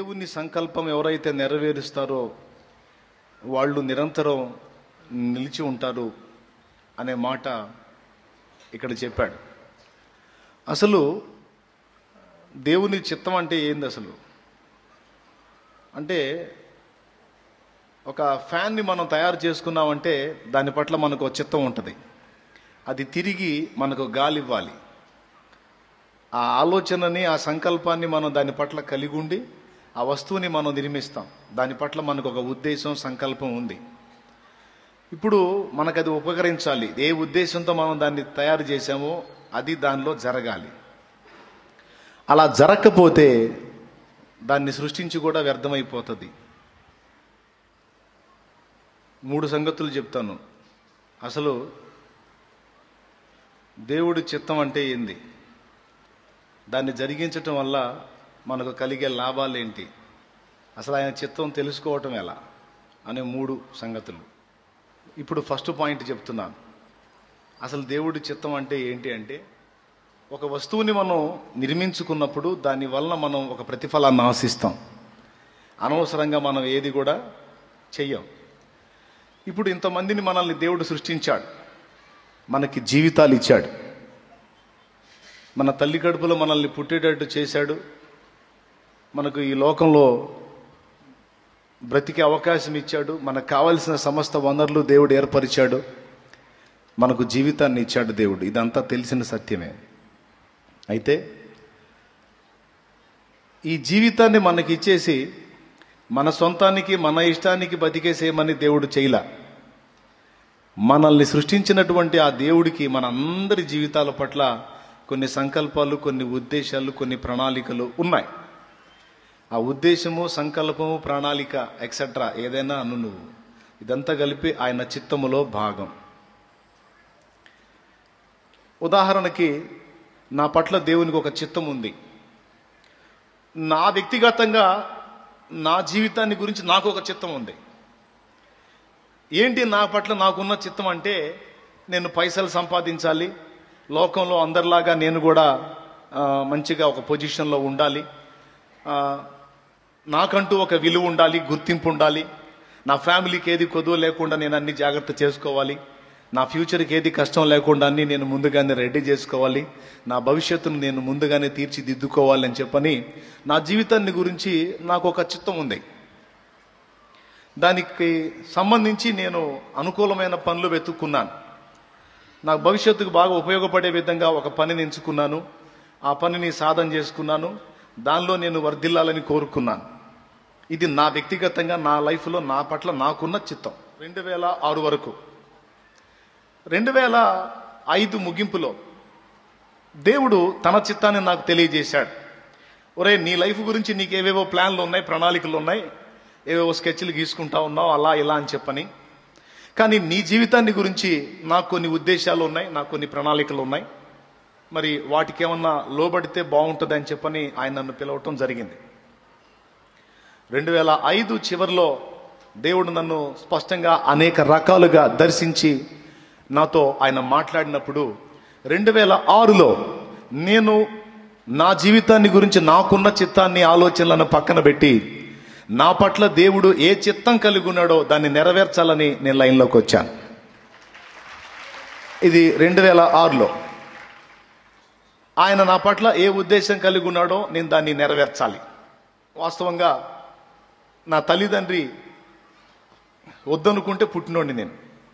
దేవుని సంకల్పం ఎవరైతే నెరవేరుస్తారో వాళ్ళు నిరంతరం నిలిచి ఉంటారు అనే మాట ఇక్కడ చెప్పాడు అసలు దేవుని చిత్తం అంటే ఏంది అసలు అంటే ఒక ఫ్యాన్ని మనం తయారు చేసుకున్నామంటే దాని పట్ల మనకు ఒక చిత్తం ఉంటుంది అది తిరిగి మనకు గాలి ఇవ్వాలి ఆ ఆలోచనని ఆ సంకల్పాన్ని మనం దాని పట్ల కలిగి ఉండి ఆ వస్తువుని మనం నిర్మిస్తాం దాని పట్ల మనకు ఒక ఉద్దేశం సంకల్పం ఉంది ఇప్పుడు మనకు అది ఉపకరించాలి ఏ ఉద్దేశంతో మనం దాన్ని తయారు చేశామో అది దానిలో జరగాలి అలా జరగకపోతే దాన్ని సృష్టించి కూడా వ్యర్థమైపోతుంది మూడు సంగతులు చెప్తాను అసలు దేవుడి చిత్తం అంటే ఏంది దాన్ని జరిగించటం వల్ల మనకు కలిగే లాభాలేంటి అసలు ఆయన చిత్తం తెలుసుకోవటం ఎలా అనే మూడు సంగతులు ఇప్పుడు ఫస్ట్ పాయింట్ చెప్తున్నాను అసలు దేవుడి చిత్తం అంటే ఏంటి అంటే ఒక వస్తువుని మనం నిర్మించుకున్నప్పుడు దాని వలన మనం ఒక ప్రతిఫలాన్ని ఆశిస్తాం అనవసరంగా మనం ఏది కూడా చెయ్యం ఇప్పుడు ఇంతమందిని మనల్ని దేవుడు సృష్టించాడు మనకి జీవితాలు ఇచ్చాడు మన తల్లి కడుపులో మనల్ని పుట్టేటట్టు చేశాడు మనకు ఈ లోకంలో బ్రతికే అవకాశం ఇచ్చాడు మనకు కావలసిన సమస్త వనరులు దేవుడు ఏర్పరిచాడు మనకు జీవితాన్ని ఇచ్చాడు దేవుడు ఇదంతా తెలిసిన సత్యమే అయితే ఈ జీవితాన్ని మనకి ఇచ్చేసి మన సొంతానికి మన ఇష్టానికి బతికేసేయమని దేవుడు చేయలా మనల్ని సృష్టించినటువంటి ఆ దేవుడికి మన అందరి జీవితాల పట్ల కొన్ని సంకల్పాలు కొన్ని ఉద్దేశాలు కొన్ని ప్రణాళికలు ఉన్నాయి ఆ ఉద్దేశము సంకల్పము ప్రణాళిక ఎక్సెట్రా ఏదైనా అను నువ్వు ఇదంతా కలిపి ఆయన చిత్తములో భాగం ఉదాహరణకి నా పట్ల దేవునికి ఒక చిత్తం ఉంది నా వ్యక్తిగతంగా నా జీవితాన్ని గురించి నాకు ఒక చిత్తం ఉంది ఏంటి నా పట్ల నాకున్న చిత్తం అంటే నేను పైసలు సంపాదించాలి లోకంలో అందరిలాగా నేను కూడా ఆ, మంచిగా ఒక పొజిషన్లో ఉండాలి ఆ, నాకంటూ ఒక విలువ ఉండాలి గుర్తింపు ఉండాలి నా ఫ్యామిలీకి ఏది కొదువ లేకుండా నేను అన్ని జాగ్రత్త చేసుకోవాలి నా ఫ్యూచర్కి ఏది కష్టం లేకుండా అన్ని నేను ముందుగానే రెడీ చేసుకోవాలి నా భవిష్యత్తును నేను ముందుగానే తీర్చిదిద్దుకోవాలి అని చెప్పని నా జీవితాన్ని గురించి నాకు ఒక చిత్తం ఉంది దానికి సంబంధించి నేను అనుకూలమైన పనులు వెతుక్కున్నాను నాకు భవిష్యత్తుకు బాగా ఉపయోగపడే విధంగా ఒక పనిని ఎంచుకున్నాను ఆ పనిని సాధన చేసుకున్నాను దానిలో నేను వర్ధిల్లాలని కోరుకున్నాను ఇది నా వ్యక్తిగతంగా నా లైఫ్లో నా పట్ల నాకున్న చిత్తం రెండు వేల ఆరు వరకు రెండు వేల ఐదు ముగింపులో దేవుడు తన చిత్తాన్ని నాకు తెలియజేశాడు ఒరే నీ లైఫ్ గురించి నీకు ఏవేవో ప్లాన్లు ఉన్నాయి ప్రణాళికలు ఉన్నాయి ఏవేవో స్కెచ్లు గీసుకుంటా ఉన్నావు అలా ఇలా అని చెప్పని కానీ నీ జీవితాన్ని గురించి నాకు కొన్ని ఉద్దేశాలు ఉన్నాయి నాకు కొన్ని ప్రణాళికలు ఉన్నాయి మరి వాటికి ఏమన్నా లోబడితే బాగుంటుంది అని చెప్పని ఆయన నన్ను పిలవటం జరిగింది రెండు వేల ఐదు చివరిలో దేవుడు నన్ను స్పష్టంగా అనేక రకాలుగా దర్శించి నాతో ఆయన మాట్లాడినప్పుడు రెండు వేల ఆరులో నేను నా జీవితాన్ని గురించి నాకున్న చిత్తాన్ని ఆలోచనలను పక్కన పెట్టి నా పట్ల దేవుడు ఏ చిత్తం కలిగి ఉన్నాడో దాన్ని నెరవేర్చాలని నేను లైన్లోకి వచ్చాను ఇది రెండు వేల ఆరులో ఆయన నా పట్ల ఏ ఉద్దేశం కలిగి ఉన్నాడో నేను దాన్ని నెరవేర్చాలి వాస్తవంగా నా తల్లిదండ్రి వద్దనుకుంటే పుట్టినోడిని నేను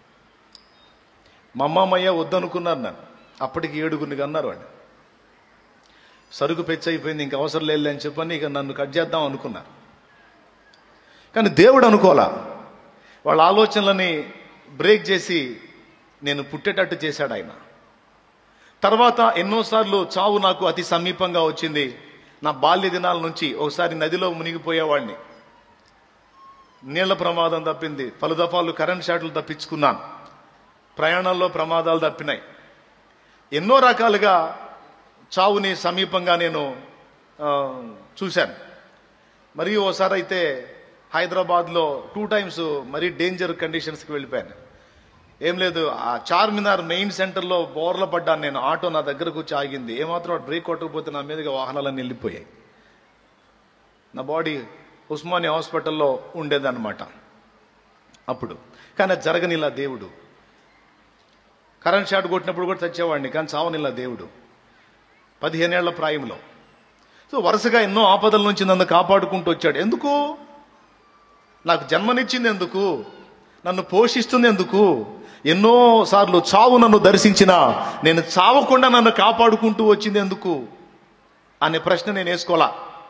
మా అమ్మమ్మయ్య వద్దనుకున్నారు నన్ను అప్పటికి ఏడుగురిని అన్నారు వాడు సరుకు పెచ్చ అయిపోయింది ఇంక అవసరం లేదు అని చెప్పని ఇక నన్ను కట్ చేద్దాం అనుకున్నారు కానీ దేవుడు అనుకోలా వాళ్ళ ఆలోచనలని బ్రేక్ చేసి నేను పుట్టేటట్టు చేశాడు ఆయన తర్వాత ఎన్నోసార్లు చావు నాకు అతి సమీపంగా వచ్చింది నా బాల్య దినాల నుంచి ఒకసారి నదిలో మునిగిపోయేవాడిని నీళ్ల ప్రమాదం తప్పింది పలు దఫాలు కరెంట్ షాట్లు తప్పించుకున్నాను ప్రయాణాల్లో ప్రమాదాలు తప్పినాయి ఎన్నో రకాలుగా చావుని సమీపంగా నేను ఆ, చూశాను మరియు ఓసారి అయితే హైదరాబాద్లో టూ టైమ్స్ మరీ డేంజర్ కండిషన్స్కి వెళ్ళిపోయాను ఏం లేదు ఆ చార్మినార్ మెయిన్ సెంటర్లో బోర్ల పడ్డాను నేను ఆటో నా దగ్గరకు వచ్చి ఆగింది ఏమాత్రం బ్రేక్ కొట్టకపోతే నా మీదుగా వాహనాలన్నీ వెళ్ళిపోయాయి నా బాడీ ఉస్మానియా హాస్పిటల్లో ఉండేదన్నమాట అప్పుడు కానీ అది జరగనిలా దేవుడు కరెంట్ షాట్ కొట్టినప్పుడు కూడా చచ్చేవాడిని కానీ చావనిలా దేవుడు పదిహేనేళ్ల ప్రాయంలో సో వరుసగా ఎన్నో ఆపదల నుంచి నన్ను కాపాడుకుంటూ వచ్చాడు ఎందుకు నాకు జన్మనిచ్చింది ఎందుకు నన్ను పోషిస్తుంది ఎందుకు ఎన్నో సార్లు చావు నన్ను దర్శించిన నేను చావకుండా నన్ను కాపాడుకుంటూ వచ్చింది ఎందుకు అనే ప్రశ్న నేను వేసుకోవాలా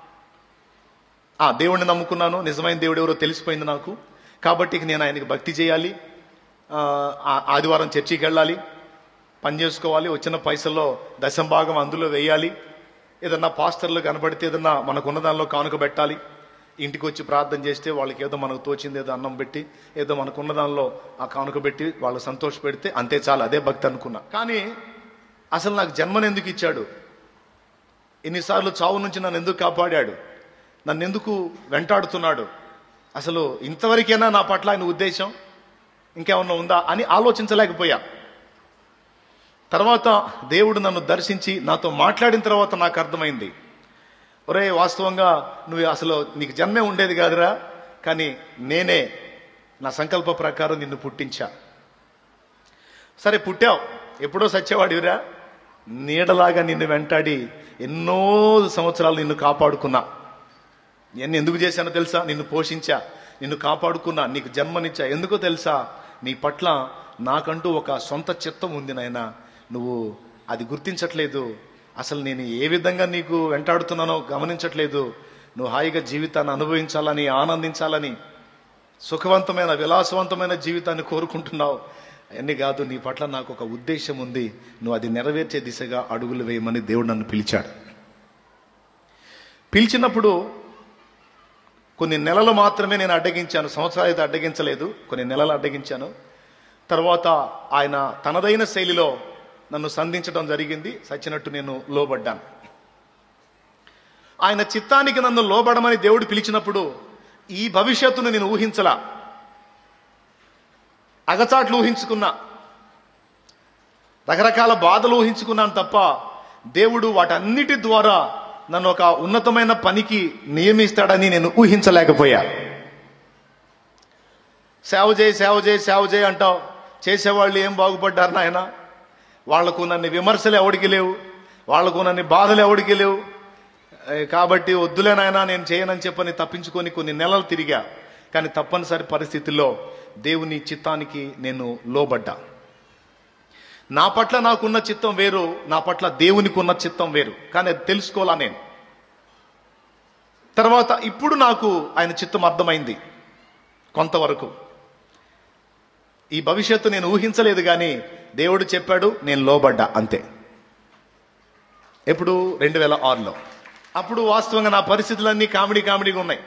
ఆ దేవుడిని నమ్ముకున్నాను నిజమైన దేవుడు ఎవరో తెలిసిపోయింది నాకు కాబట్టి ఇక నేను ఆయనకి భక్తి చేయాలి ఆ, ఆ- ఆదివారం చర్చికి వెళ్ళాలి పని చేసుకోవాలి వచ్చిన పైసల్లో దశం భాగం అందులో వేయాలి ఏదన్నా పాస్టర్లు కనబడితే ఏదన్నా మనకున్న దానిలో కానుక పెట్టాలి ఇంటికి వచ్చి ప్రార్థన చేస్తే వాళ్ళకి ఏదో మనకు తోచింది ఏదో అన్నం పెట్టి ఏదో మనకున్న దానిలో ఆ కానుక పెట్టి వాళ్ళు సంతోష పెడితే అంతే చాలు అదే భక్తి అనుకున్నా కానీ అసలు నాకు జన్మను ఎందుకు ఇచ్చాడు ఎన్నిసార్లు చావు నుంచి నన్ను ఎందుకు కాపాడాడు నన్ను ఎందుకు వెంటాడుతున్నాడు అసలు ఇంతవరకైనా నా పట్ల ఆయన ఉద్దేశం ఇంకేమన్నా ఉందా అని ఆలోచించలేకపోయా తర్వాత దేవుడు నన్ను దర్శించి నాతో మాట్లాడిన తర్వాత నాకు అర్థమైంది ఒరే వాస్తవంగా నువ్వు అసలు నీకు జన్మే ఉండేది కాదురా కానీ నేనే నా సంకల్ప ప్రకారం నిన్ను పుట్టించా సరే పుట్టావు ఎప్పుడో సచ్చేవాడివిరా నీడలాగా నిన్ను వెంటాడి ఎన్నో సంవత్సరాలు నిన్ను కాపాడుకున్నా నేను ఎందుకు చేశానో తెలుసా నిన్ను పోషించా నిన్ను కాపాడుకున్నా నీకు జన్మనిచ్చా ఎందుకో తెలుసా నీ పట్ల నాకంటూ ఒక సొంత చిత్తం ఉంది నాయన నువ్వు అది గుర్తించట్లేదు అసలు నేను ఏ విధంగా నీకు వెంటాడుతున్నానో గమనించట్లేదు నువ్వు హాయిగా జీవితాన్ని అనుభవించాలని ఆనందించాలని సుఖవంతమైన విలాసవంతమైన జీవితాన్ని కోరుకుంటున్నావు అన్ని కాదు నీ పట్ల నాకు ఒక ఉద్దేశం ఉంది నువ్వు అది నెరవేర్చే దిశగా అడుగులు వేయమని దేవుడు నన్ను పిలిచాడు పిలిచినప్పుడు కొన్ని నెలలు మాత్రమే నేను అడ్డగించాను సంవత్సరాలు అయితే అడ్డగించలేదు కొన్ని నెలలు అడ్డగించాను తర్వాత ఆయన తనదైన శైలిలో నన్ను సంధించడం జరిగింది సచ్చినట్టు నేను లోబడ్డాను ఆయన చిత్తానికి నన్ను లోబడమని దేవుడు పిలిచినప్పుడు ఈ భవిష్యత్తును నేను ఊహించలా అగచాట్లు ఊహించుకున్నా రకరకాల బాధలు ఊహించుకున్నాను తప్ప దేవుడు వాటన్నిటి ద్వారా నన్ను ఒక ఉన్నతమైన పనికి నియమిస్తాడని నేను ఊహించలేకపోయా సేవ చేయి సేవ చేయి సేవ చేయి అంటావు చేసేవాళ్ళు ఏం బాగుపడ్డారు నాయన వాళ్లకు నన్ను విమర్శలు ఎవడికి లేవు వాళ్లకు నన్ను బాధలు ఎవడికి లేవు ఏ, కాబట్టి వద్దులే నాయనా నేను చేయనని చెప్పని తప్పించుకొని కొన్ని నెలలు తిరిగా కానీ తప్పనిసరి పరిస్థితుల్లో దేవుని చిత్తానికి నేను లోబడ్డా నా పట్ల నాకున్న చిత్తం వేరు నా పట్ల దేవునికి ఉన్న చిత్తం వేరు కానీ అది తెలుసుకోవాలా నేను తర్వాత ఇప్పుడు నాకు ఆయన చిత్తం అర్థమైంది కొంతవరకు ఈ భవిష్యత్తు నేను ఊహించలేదు కానీ దేవుడు చెప్పాడు నేను లోబడ్డా అంతే ఎప్పుడు రెండు వేల ఆరులో అప్పుడు వాస్తవంగా నా పరిస్థితులన్నీ కామెడీ కామెడీగా ఉన్నాయి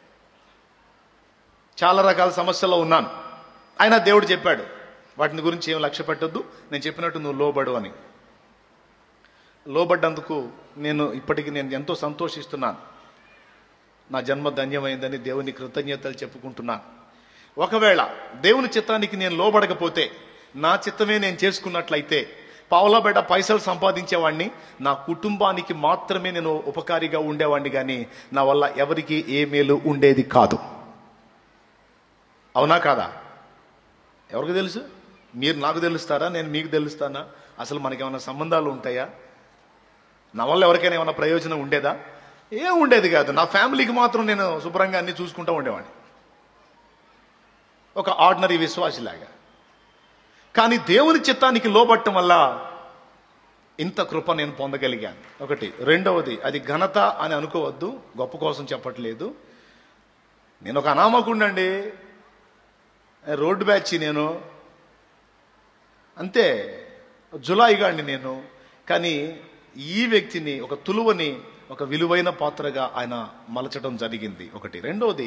చాలా రకాల సమస్యల్లో ఉన్నాను అయినా దేవుడు చెప్పాడు వాటిని గురించి ఏం లక్ష్య పెట్టొద్దు నేను చెప్పినట్టు నువ్వు లోబడు అని లోబడ్డందుకు నేను ఇప్పటికి నేను ఎంతో సంతోషిస్తున్నాను నా జన్మ ధన్యమైందని దేవుని కృతజ్ఞతలు చెప్పుకుంటున్నాను ఒకవేళ దేవుని చిత్తానికి నేను లోబడకపోతే నా చిత్తమే నేను చేసుకున్నట్లయితే పావులబెడ్డ పైసలు సంపాదించేవాడిని నా కుటుంబానికి మాత్రమే నేను ఉపకారిగా ఉండేవాడిని కానీ నా వల్ల ఎవరికి ఏ మేలు ఉండేది కాదు అవునా కాదా ఎవరికి తెలుసు మీరు నాకు తెలుస్తారా నేను మీకు తెలుస్తానా అసలు మనకేమైనా సంబంధాలు ఉంటాయా నా వల్ల ఎవరికైనా ఏమైనా ప్రయోజనం ఉండేదా ఏం ఉండేది కాదు నా ఫ్యామిలీకి మాత్రం నేను శుభ్రంగా అన్ని చూసుకుంటూ ఉండేవాడిని ఒక ఆర్డినరీ విశ్వాసిలాగా కానీ దేవుని చిత్తానికి లోబట్టం వల్ల ఇంత కృప నేను పొందగలిగాను ఒకటి రెండవది అది ఘనత అని అనుకోవద్దు గొప్ప కోసం చెప్పట్లేదు నేను ఒక అనామకుండండి రోడ్డు బ్యాచ్ నేను అంతే జులాయిగాడిని నేను కానీ ఈ వ్యక్తిని ఒక తులువని ఒక విలువైన పాత్రగా ఆయన మలచడం జరిగింది ఒకటి రెండవది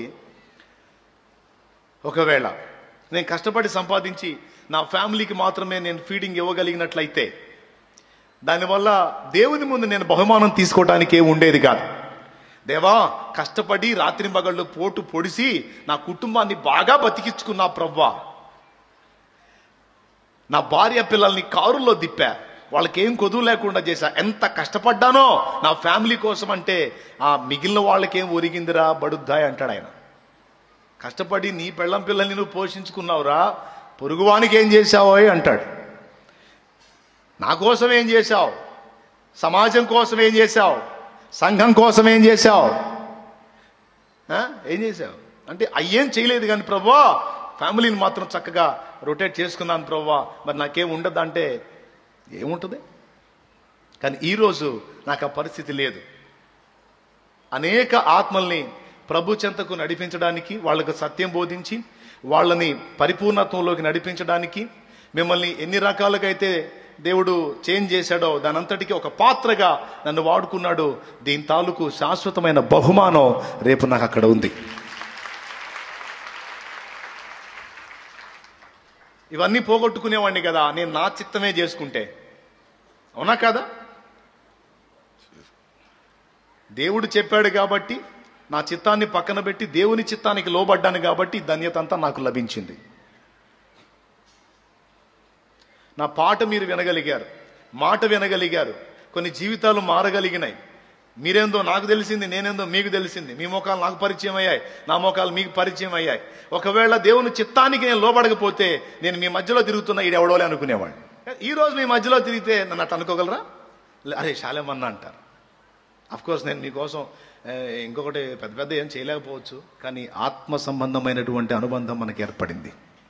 ఒకవేళ నేను కష్టపడి సంపాదించి నా ఫ్యామిలీకి మాత్రమే నేను ఫీడింగ్ ఇవ్వగలిగినట్లయితే దానివల్ల దేవుని ముందు నేను బహుమానం తీసుకోవడానికి ఏం ఉండేది కాదు దేవా కష్టపడి రాత్రి మగళ్ళు పోటు పొడిసి నా కుటుంబాన్ని బాగా బతికించుకున్నా ప్రవ్వా నా భార్య పిల్లల్ని కారులో దిప్పా వాళ్ళకి ఏం కొదువు లేకుండా చేశా ఎంత కష్టపడ్డానో నా ఫ్యామిలీ కోసం అంటే ఆ మిగిలిన వాళ్ళకేం ఒరిగిందిరా బడుద్దాయ్ అంటాడు ఆయన కష్టపడి నీ పెళ్ళం పిల్లల్ని నువ్వు పోషించుకున్నావురా పొరుగువానికి ఏం చేశావో అంటాడు నా కోసం ఏం చేశావు సమాజం కోసం ఏం చేశావు సంఘం కోసం ఏం చేశావు ఆ? ఏం చేశావు అంటే అయ్యేం చేయలేదు కానీ ప్రభా ఫ్యామిలీని మాత్రం చక్కగా రొటేట్ చేసుకున్నాను ప్రభా మరి నాకేం ఉండదు అంటే ఏముంటుంది కానీ ఈరోజు నాకు ఆ పరిస్థితి లేదు అనేక ఆత్మల్ని ప్రభు చెంతకు నడిపించడానికి వాళ్ళకు సత్యం బోధించి వాళ్ళని పరిపూర్ణత్వంలోకి నడిపించడానికి మిమ్మల్ని ఎన్ని రకాలుగా అయితే దేవుడు చేంజ్ చేశాడో దానంతటికి ఒక పాత్రగా నన్ను వాడుకున్నాడు దీని తాలూకు శాశ్వతమైన బహుమానం రేపు నాకు అక్కడ ఉంది ఇవన్నీ పోగొట్టుకునేవాడిని కదా నేను నా చిత్తమే చేసుకుంటే అవునా కాదా దేవుడు చెప్పాడు కాబట్టి నా చిత్తాన్ని పక్కన పెట్టి దేవుని చిత్తానికి లోబడ్డాను కాబట్టి ఈ ధన్యత అంతా నాకు లభించింది నా పాట మీరు వినగలిగారు మాట వినగలిగారు కొన్ని జీవితాలు మారగలిగినాయి మీరేందో నాకు తెలిసింది నేనేందో మీకు తెలిసింది మీ మోకాలు నాకు పరిచయం అయ్యాయి నా మోకాలు మీకు పరిచయం అయ్యాయి ఒకవేళ దేవుని చిత్తానికి నేను లోబడకపోతే నేను మీ మధ్యలో తిరుగుతున్న ఈడు ఎవడోలే అనుకునేవాడిని ఈ రోజు మీ మధ్యలో తిరిగితే నన్ను అట్ట అనుకోగలరా లే, అరే శాలేమన్నా అంటారు కోర్స్ నేను మీకోసం ఏ, ఇంకొకటి పెద్ద పెద్ద ఏం చేయలేకపోవచ్చు కానీ ఆత్మ సంబంధమైనటువంటి అనుబంధం మనకి ఏర్పడింది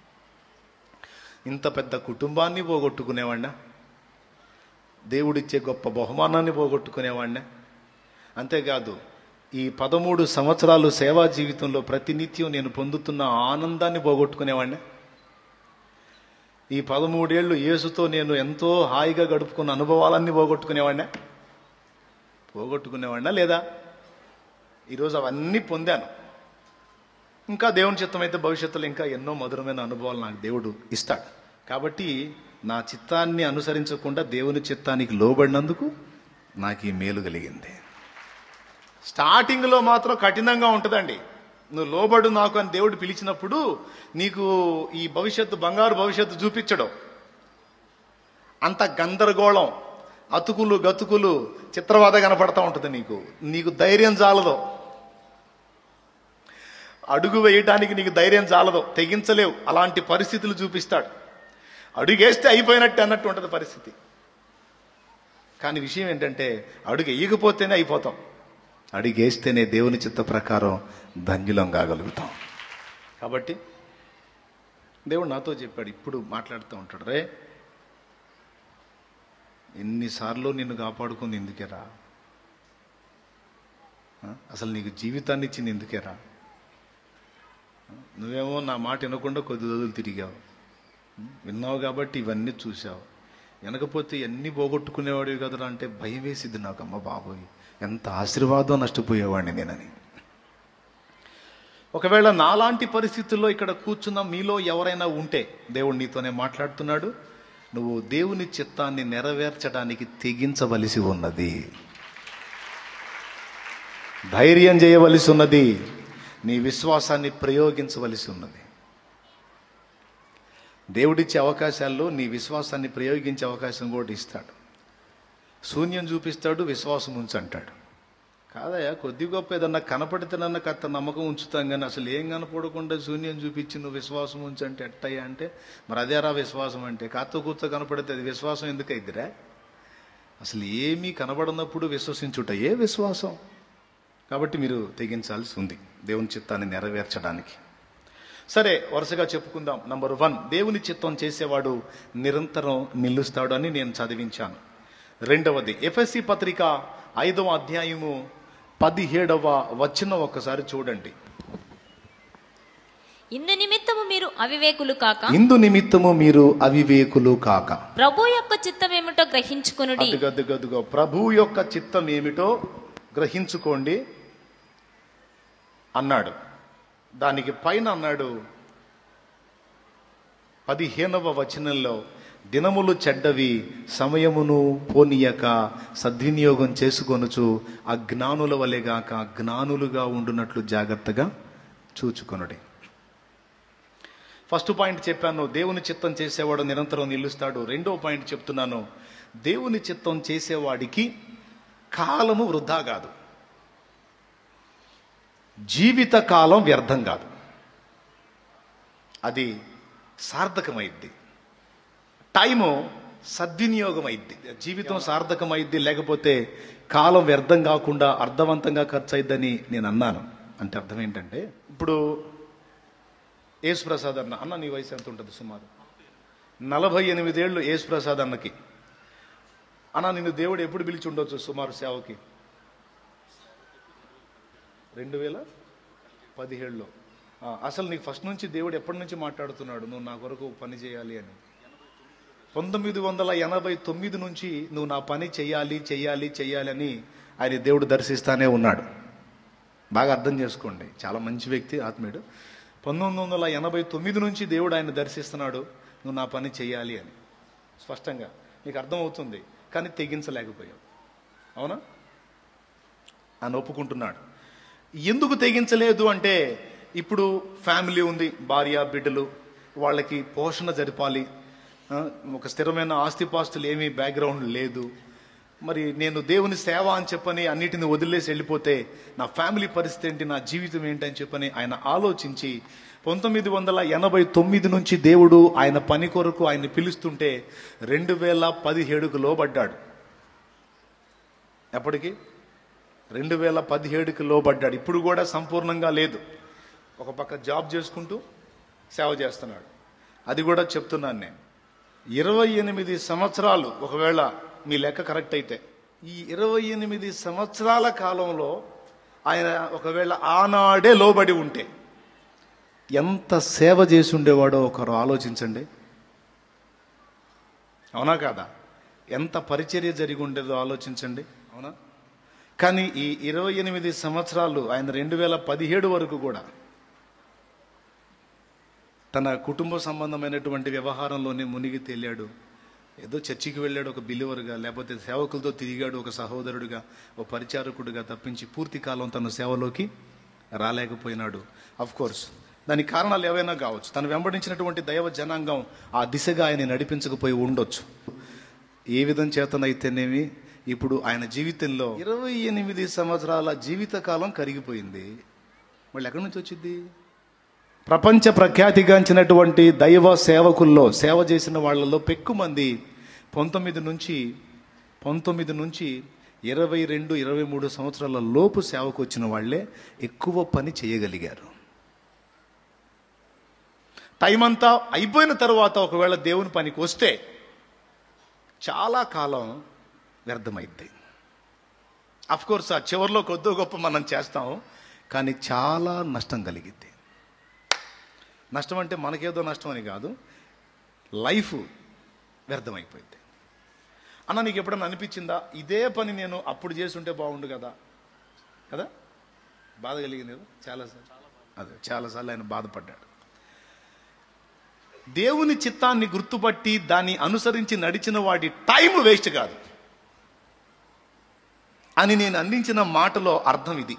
ఇంత పెద్ద కుటుంబాన్ని పోగొట్టుకునేవాడినా దేవుడిచ్చే గొప్ప బహుమానాన్ని పోగొట్టుకునేవాడినా అంతేకాదు ఈ పదమూడు సంవత్సరాలు సేవా జీవితంలో ప్రతినిత్యం నేను పొందుతున్న ఆనందాన్ని పోగొట్టుకునేవాడినా ఈ పదమూడేళ్లు యేసుతో నేను ఎంతో హాయిగా గడుపుకున్న అనుభవాలన్నీ పోగొట్టుకునేవాడినా పోగొట్టుకునేవాడినా లేదా ఈరోజు అవన్నీ పొందాను ఇంకా దేవుని చిత్తం అయితే భవిష్యత్తులో ఇంకా ఎన్నో మధురమైన అనుభవాలు నాకు దేవుడు ఇస్తాడు కాబట్టి నా చిత్తాన్ని అనుసరించకుండా దేవుని చిత్తానికి లోబడినందుకు నాకు ఈ మేలు కలిగింది స్టార్టింగ్లో మాత్రం కఠినంగా ఉంటుందండి నువ్వు లోబడు నాకు అని దేవుడు పిలిచినప్పుడు నీకు ఈ భవిష్యత్తు బంగారు భవిష్యత్తు చూపించడం అంత గందరగోళం అతుకులు గతుకులు చిత్రవాద కనపడతా ఉంటుంది నీకు నీకు ధైర్యం చాలదు అడుగు వేయటానికి నీకు ధైర్యం చాలదు తెగించలేవు అలాంటి పరిస్థితులు చూపిస్తాడు అడుగేస్తే అయిపోయినట్టు అన్నట్టు ఉంటుంది పరిస్థితి కానీ విషయం ఏంటంటే అడుగు వేయకపోతేనే అయిపోతాం అడుగేస్తేనే దేవుని చిత్త ప్రకారం ధన్యులం కాగలుగుతాం కాబట్టి దేవుడు నాతో చెప్పాడు ఇప్పుడు మాట్లాడుతూ ఉంటాడు రే ఎన్నిసార్లు నిన్ను కాపాడుకుంది ఎందుకేరా ఆ? అసలు నీకు జీవితాన్ని ఇచ్చింది ఎందుకేరా నువ్వేమో నా మాట వినకుండా కొద్ది రోజులు తిరిగావు విన్నావు కాబట్టి ఇవన్నీ చూసావు వినకపోతే ఎన్ని పోగొట్టుకునేవాడివి కదరా అంటే భయం వేసిద్ది నాకు అమ్మ బాబోయ్ ఎంత ఆశీర్వాదం నష్టపోయేవాడిని నేనని ఒకవేళ నాలాంటి పరిస్థితుల్లో ఇక్కడ కూర్చున్న మీలో ఎవరైనా ఉంటే దేవుడు నీతోనే మాట్లాడుతున్నాడు నువ్వు దేవుని చిత్తాన్ని నెరవేర్చడానికి తెగించవలసి ఉన్నది ధైర్యం చేయవలసి ఉన్నది నీ విశ్వాసాన్ని ప్రయోగించవలసి ఉన్నది దేవుడిచ్చే అవకాశాల్లో నీ విశ్వాసాన్ని ప్రయోగించే అవకాశం కూడా ఇస్తాడు శూన్యం చూపిస్తాడు విశ్వాసం ఉంచంటాడు కాదయ్యా కొద్ది గొప్ప ఏదన్నా కనపడితేనన్నా కత్త నమ్మకం ఉంచుతాం కానీ అసలు ఏం కనపడకుండా శూన్యం చూపించి నువ్వు విశ్వాసం ఉంచంటే ఎట్టయ్యా అంటే మరి అదేరా విశ్వాసం అంటే కాస్త కూర్చో కనపడితే అది విశ్వాసం ఎందుకు అయిద్దిరా అసలు ఏమీ కనబడనప్పుడు విశ్వసించుట ఏ విశ్వాసం కాబట్టి మీరు తెగించాల్సి ఉంది దేవుని చిత్తాన్ని నెరవేర్చడానికి సరే వరుసగా చెప్పుకుందాం నంబర్ వన్ దేవుని చిత్తం చేసేవాడు నిరంతరం నిలుస్తాడు అని నేను చదివించాను రెండవది ఎఫ్ఎస్సి పత్రిక ఐదవ అధ్యాయము పదిహేడవ వచనం ఒకసారి చూడండి ఇందు నిమిత్తము మీరు అవివేకులు కాక ఇందు నిమిత్తము మీరు అవివేకులు కాక ప్రభు యొక్క చిత్తమేమిటో గ్రహించుకునుడి అదుగదుగదుగో ప్రభు యొక్క చిత్తం ఏమిటో గ్రహించుకోండి అన్నాడు దానికి పైన అన్నాడు పదిహేనవ వచనంలో దినములు చెడ్డవి సమయమును పోనీయక సద్వినియోగం చేసుకొనుచు అజ్ఞానుల వలెగాక జ్ఞానులుగా ఉండునట్లు జాగ్రత్తగా చూచుకొనుడి ఫస్ట్ పాయింట్ చెప్పాను దేవుని చిత్తం చేసేవాడు నిరంతరం నిలుస్తాడు రెండో పాయింట్ చెప్తున్నాను దేవుని చిత్తం చేసేవాడికి కాలము వృధా కాదు జీవిత కాలం వ్యర్థం కాదు అది సార్థకమైద్ది టైము సద్వినియోగమైద్ది జీవితం సార్థకమైద్ది లేకపోతే కాలం వ్యర్థం కాకుండా అర్థవంతంగా ఖర్చు అయిద్దని నేను అన్నాను అంటే అర్థం ఏంటంటే ఇప్పుడు యేసుప్రసాద్ అన్న అన్న నీ వయసు ఎంత ఉంటుంది సుమారు నలభై ఎనిమిదేళ్ళు యేసుప్రసాద్ అన్నకి అన్న నిన్ను దేవుడు ఎప్పుడు పిలిచి ఉండొచ్చు సుమారు సేవకి రెండు వేల పదిహేడులో ఆ, అసలు నీకు ఫస్ట్ నుంచి దేవుడు ఎప్పటి నుంచి మాట్లాడుతున్నాడు నువ్వు నా కొరకు పని చేయాలి అని పంతొమ్మిది వందల ఎనభై తొమ్మిది నుంచి నువ్వు నా పని చెయ్యాలి చెయ్యాలి చెయ్యాలి అని ఆయన దేవుడు దర్శిస్తానే ఉన్నాడు బాగా అర్థం చేసుకోండి చాలా మంచి వ్యక్తి ఆత్మీయుడు పంతొమ్మిది వందల ఎనభై తొమ్మిది నుంచి దేవుడు ఆయన దర్శిస్తున్నాడు నువ్వు నా పని చెయ్యాలి అని స్పష్టంగా నీకు అర్థమవుతుంది కానీ తెగించలేకపోయావు అవునా ఆయన ఒప్పుకుంటున్నాడు ఎందుకు తెగించలేదు అంటే ఇప్పుడు ఫ్యామిలీ ఉంది భార్య బిడ్డలు వాళ్ళకి పోషణ జరిపాలి ఆ, ఒక స్థిరమైన ఆస్తిపాస్తులు ఏమీ బ్యాక్గ్రౌండ్ లేదు మరి నేను దేవుని సేవ అని చెప్పని అన్నిటిని వదిలేసి వెళ్ళిపోతే నా ఫ్యామిలీ పరిస్థితి ఏంటి నా జీవితం ఏంటి అని చెప్పని ఆయన ఆలోచించి పంతొమ్మిది వందల ఎనభై తొమ్మిది నుంచి దేవుడు ఆయన పని కొరకు ఆయన పిలుస్తుంటే రెండు వేల పదిహేడుకు లోబడ్డాడు ఎప్పటికి రెండు వేల పదిహేడుకి లోబడ్డాడు ఇప్పుడు కూడా సంపూర్ణంగా లేదు ఒక పక్క జాబ్ చేసుకుంటూ సేవ చేస్తున్నాడు అది కూడా చెప్తున్నాను నేను ఇరవై ఎనిమిది సంవత్సరాలు ఒకవేళ మీ లెక్క కరెక్ట్ అయితే ఈ ఇరవై ఎనిమిది సంవత్సరాల కాలంలో ఆయన ఒకవేళ ఆనాడే లోబడి ఉంటే ఎంత సేవ చేసి ఉండేవాడో ఒకరు ఆలోచించండి అవునా కాదా ఎంత పరిచర్య జరిగి ఉండేదో ఆలోచించండి అవునా కానీ ఈ ఇరవై ఎనిమిది సంవత్సరాలు ఆయన రెండు వేల పదిహేడు వరకు కూడా తన కుటుంబ సంబంధమైనటువంటి వ్యవహారంలోనే మునిగి తేలాడు ఏదో చర్చికి వెళ్ళాడు ఒక బిలివర్గా లేకపోతే సేవకులతో తిరిగాడు ఒక సహోదరుడిగా ఒక పరిచారకుడిగా తప్పించి పూర్తి కాలం తన సేవలోకి రాలేకపోయినాడు అఫ్ కోర్స్ దానికి కారణాలు ఏవైనా కావచ్చు తను వెంబడించినటువంటి దైవ జనాంగం ఆ దిశగా ఆయన నడిపించకపోయి ఉండొచ్చు ఏ విధం చేతనైతేనేమి ఇప్పుడు ఆయన జీవితంలో ఇరవై ఎనిమిది సంవత్సరాల జీవిత కాలం కరిగిపోయింది మళ్ళీ ఎక్కడి నుంచి వచ్చింది ప్రపంచ ప్రఖ్యాతిగాంచినటువంటి దైవ సేవకుల్లో సేవ చేసిన వాళ్ళలో పెక్కుమంది పంతొమ్మిది నుంచి పంతొమ్మిది నుంచి ఇరవై రెండు ఇరవై మూడు సంవత్సరాల లోపు సేవకు వచ్చిన వాళ్ళే ఎక్కువ పని చేయగలిగారు టైం అంతా అయిపోయిన తర్వాత ఒకవేళ దేవుని పనికి వస్తే చాలా కాలం వ్యర్థమైద్ది అఫ్ కోర్స్ ఆ చివరిలో కొద్దో గొప్ప మనం చేస్తాం కానీ చాలా నష్టం కలిగిద్ది నష్టం అంటే మనకేదో నష్టం అని కాదు లైఫ్ వ్యర్థమైపోయింది అన్న నీకు ఎప్పుడన్నా అనిపించిందా ఇదే పని నేను అప్పుడు చేసి ఉంటే బాగుండు కదా కదా బాధ కలిగింది కదా చాలాసార్లు అదే చాలాసార్లు ఆయన బాధపడ్డాడు దేవుని చిత్తాన్ని గుర్తుపట్టి దాన్ని అనుసరించి నడిచిన వాడి టైం వేస్ట్ కాదు అని నేను అందించిన మాటలో అర్థం ఇది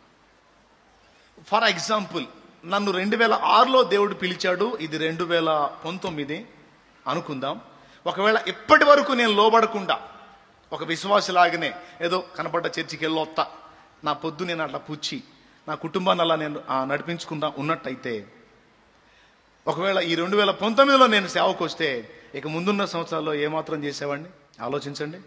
ఫర్ ఎగ్జాంపుల్ నన్ను రెండు వేల ఆరులో దేవుడు పిలిచాడు ఇది రెండు వేల పంతొమ్మిది అనుకుందాం ఒకవేళ ఇప్పటి వరకు నేను లోబడకుండా ఒక విశ్వాసలాగానే ఏదో కనపడ్డ చర్చికి వెళ్ళొత్తా నా పొద్దు నేను అట్లా పుచ్చి నా కుటుంబాన్ని అలా నేను ఆ, నడిపించుకుంటా ఉన్నట్టయితే ఒకవేళ ఈ రెండు వేల పంతొమ్మిదిలో నేను సేవకు వస్తే ఇక ముందున్న సంవత్సరాల్లో ఏమాత్రం చేసేవాడిని ఆలోచించండి